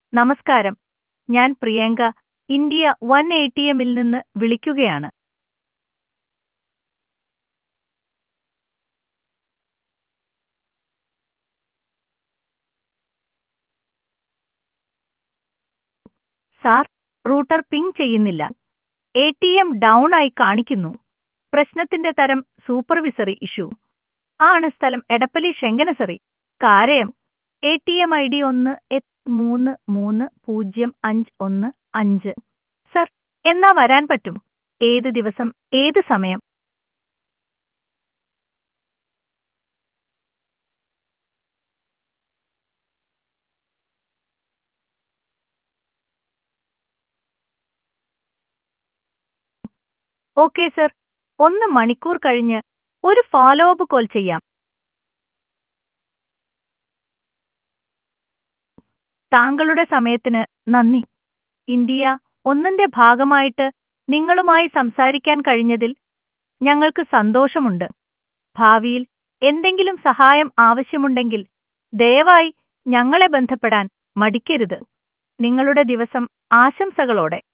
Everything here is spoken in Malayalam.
നമസ്കാരം ഞാൻ Priyanka India one A T എമ്മിൽ നിന്ന് വിളിക്കുകയാണ് സാർ റൂട്ടർ പിങ് ചെയ്യുന്നില്ല എ ടി എം ഡൗൺ ആയി കാണിക്കുന്നു പ്രശ്നത്തിന്റെ തരം സൂപ്പർവിസറി ഇഷ്യൂ ആണ് സ്ഥലം എടപ്പലി ശെങ്കനസറി കാരയം A T M I D ഒന്ന് എട്ട് മൂന്ന് മൂന്ന് പൂജ്യം അഞ്ച് ഒന്ന് അഞ്ച് സർ എന്നാ വരാൻ പറ്റും ഏത് ദിവസം ഏത് സമയം ഓക്കെ സർ ഒന്ന് മണിക്കൂർ കഴിഞ്ഞ് ഒരു ഫോളോ അപ്പ് കോൾ ചെയ്യാം താങ്കളുടെ സമയത്തിന് നന്ദി ഇന്ത്യ ഒന്നിന്റെ ഭാഗമായിട്ട് നിങ്ങളുമായി സംസാരിക്കാൻ കഴിഞ്ഞതിൽ ഞങ്ങൾക്ക് സന്തോഷമുണ്ട് ഭാവിയിൽ എന്തെങ്കിലും സഹായം ആവശ്യമുണ്ടെങ്കിൽ ദയവായി ഞങ്ങളെ ബന്ധപ്പെടാൻ മടിക്കരുത് നിങ്ങളുടെ ദിവസം ആശംസകളോടെ